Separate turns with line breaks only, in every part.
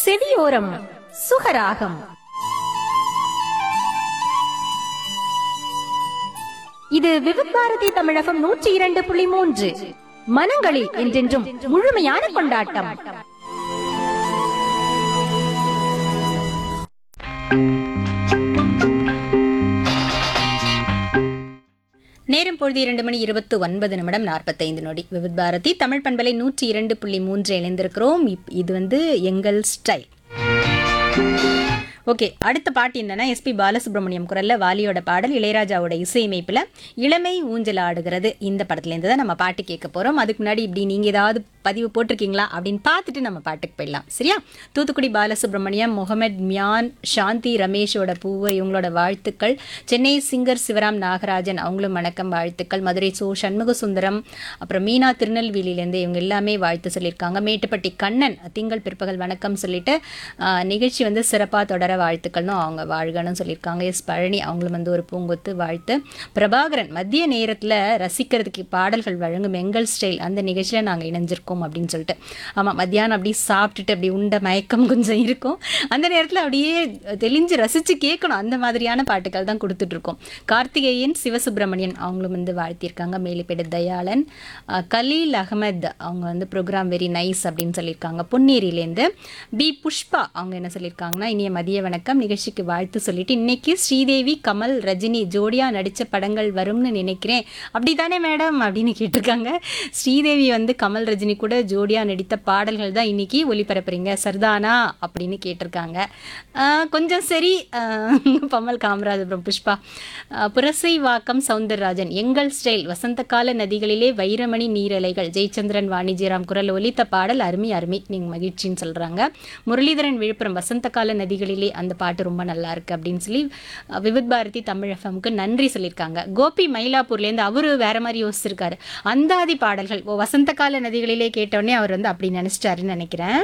செவியோரம் சுகராகம் இது விவித் பாரதி தமிழகம் நூற்றி இரண்டு புள்ளி மூன்று மனங்களில் என்றென்றும் முழுமையான கொண்டாட்டம்
நேரம் பொழுது இரண்டு மணி இருபத்து ஒன்பது நிமிடம் நாற்பத்தைந்து நொடி விவித் பாரதி தமிழ் பண்பலை நூற்றி இரண்டு புள்ளி மூன்று இணைந்திருக்கிறோம் இப்- இது வந்து எங்கள் ஸ்டைல் ஓகே அடுத்த பாட்டு என்னன்னா எஸ்பி பாலசுப்ரமணியம் குரல்ல வாலியோட பாடல் இளையராஜாவோட இசையமைப்புல இளமை ஊஞ்சல் ஆடுகிறது இந்த படத்துல இருந்து தான் நம்ம பாட்டு கேட்க போறோம் அதுக்கு முன்னாடி இப்படி நீங்க ஏதாவது பதிவு போட்டிருக்கீங்களா அப்படின்னு பார்த்துட்டு நம்ம பாட்டுக்கு போயிடலாம் சரியா தூத்துக்குடி பாலசுப்ரமணியம் முகமது மியான் சாந்தி ரமேஷோட பூவை இவங்களோட வாழ்த்துக்கள் சென்னை சிங்கர் சிவராம் நாகராஜன் அவங்களும் வணக்கம் வாழ்த்துக்கள் மதுரை சோ சண்முக சுந்தரம் அப்புறம் மீனா திருநெல்வேலியிலேருந்து இவங்க எல்லாமே வாழ்த்து சொல்லியிருக்காங்க மேட்டுப்பட்டி கண்ணன் திங்கள் பிற்பகல் வணக்கம் சொல்லிட்டு ஆஹ், நிகழ்ச்சி வந்து சிறப்பாக தொடர வாழ்த்துக்கள்னு அவங்க வாழ்கன்னு சொல்லியிருக்காங்க எஸ் பழனி அவங்களும் வந்து ஒரு பூங்கொத்து வாழ்த்து பிரபாகரன் மதிய நேரத்தில் ரசிக்கிறதுக்கு பாடல்கள் வழங்கும் எங்கள் ஸ்டைல் அந்த நிகழ்ச்சியில் நாங்கள் இணைஞ்சிருக்கோம் அப்படின்னு சொல்லிட்டு ஆமாம் மத்தியானம் அப்படியே சாப்பிட்டுட்டு அப்படி உண்ட மயக்கம் கொஞ்சம் இருக்கும் அந்த நேரத்தில் அப்படியே தெளிஞ்சு ரசித்து கேட்கணும் அந்த மாதிரியான பாட்டுகள் தான் கொடுத்துட்ருக்கோம் கார்த்திகேயன் சிவசுப்பிரமணியன் அவங்களும் வந்து வாழ்த்தியிருக்காங்க மேலிப்பேடு தயாளன் அஹ், கலீல் அகமத் அவங்க வந்து ப்ரோக்ராம் வெரி நைஸ் அப்படின்னு சொல்லியிருக்காங்க பொன்னேரியிலேருந்து பி புஷ்பா அவங்க என்ன சொல்லியிருக்காங்கன்னா இனிய மதிய வணக்கம் நிகழ்ச்சிக்கு வாழ்த்து சொல்லிட்டு இன்னைக்கு ஸ்ரீதேவி கமல் ரஜினி ஜோடியா நடித்த படங்கள் வரும்னு நினைக்கிறேன் அப்படிதானே மேடம் அப்படின்னு கேட்டிருக்காங்க ஸ்ரீதேவி வந்து கமல் ரஜினி கூட ஜோடியா நடித்த பாடல்கள் தான் இன்னைக்கு ஒளிபரப்புறீங்க சர்தானா அப்படின்னு கேட்டிருக்காங்க ஆஹ் கொஞ்சம் சரி ஆஹ் பமல் காமராஜபுரம் புஷ்பா ஆஹ் புரசை வாக்கம் சவுந்தரராஜன் எங்கள் ஸ்டைல் வசந்த கால நதிகளிலே வைரமணி நீரலைகள் ஜெயச்சந்திரன் வாணிஜிராம் குரல் ஒலித்த பாடல் அருமை அருமை நீங்கள் மகிழ்ச்சின்னு சொல்கிறாங்க முரளிதரன் விழுப்புரம் வசந்த கால நதிகளிலே அந்த பாட்டு ரொம்ப நல்லா இருக்கு அப்படின்னு சொல்லி அஹ், விவித் பாரதி தமிழ் எஃப்எம்க்கு நன்றி சொல்லியிருக்காங்க கோபி மயிலாப்பூர்லேருந்து அவரு வேற மாதிரி யோசிச்சிருக்காரு அந்தாதி பாடல்கள் ஓ வசந்த கால நதிகளிலே கேட்டோடனே அவர் வந்து அப்படி நினைச்சிட்டாருன்னு நினைக்கிறேன்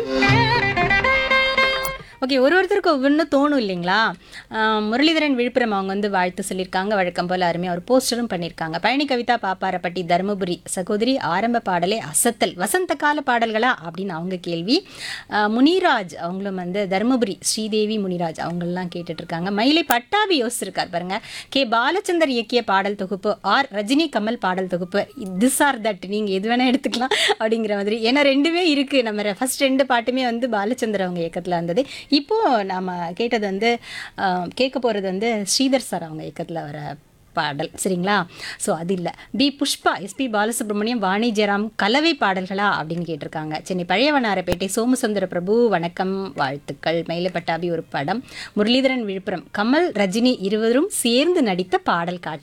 ஓகே ஒரு ஒருத்தருக்கு ஒவ்வொன்று தோணும் இல்லைங்களா ஆஹ் முரளிதரன் விழுப்புரம் அவங்க வந்து வாழ்த்து சொல்லியிருக்காங்க வழக்கம் போல் அருமையாக ஒரு போஸ்டரும் பண்ணியிருக்காங்க பழனி கவிதா பாப்பாரப்பட்டி தருமபுரி சகோதரி ஆரம்ப பாடலே அசத்தல் வசந்த கால பாடல்களா அப்படின்னு அவங்க கேள்வி ஆஹ் முனிராஜ் அவங்களும் வந்து தருமபுரி ஸ்ரீதேவி முனிராஜ் அவங்களெலாம் கேட்டுட்ருக்காங்க மயிலை பட்டாபி யோசிச்சிருக்கார் பாருங்க கே பாலச்சந்தர் இயக்கிய பாடல் தொகுப்பு ஆர் ரஜினி கமல் பாடல் தொகுப்பு திஸ் ஆர் தட் நீங்கள் எது வேணால் எடுத்துக்கலாம் அப்படிங்கிற மாதிரி ஏன்னா ரெண்டுமே இருக்குது நம்ம ஃபர்ஸ்ட் ரெண்டு பாட்டுமே வந்து பாலச்சந்தர் அவங்க இயக்கத்தில் வந்தது இப்போ நாம கேட்டது வந்து ஆஹ், கேட்க போகிறது வந்து ஸ்ரீதர் சார் அவங்க இயக்கத்தில் வர பாடல் சரிங்களா ஸோ அது இல்லை பி புஷ்பா எஸ்பி பாலசுப்ரமணியம் வாணி ஜெயராம் கலவை பாடல்களா அப்படின்னு கேட்டிருக்காங்க சென்னை பழையவனாரப்பேட்டை சோமசுந்தர பிரபு வணக்கம் வாழ்த்துக்கள் மயிலப்பட்டாபி ஒரு படம் முரளிதரன் விழுப்புரம் கமல் ரஜினி இருவரும் சேர்ந்து நடித்த பாடல் காட்சி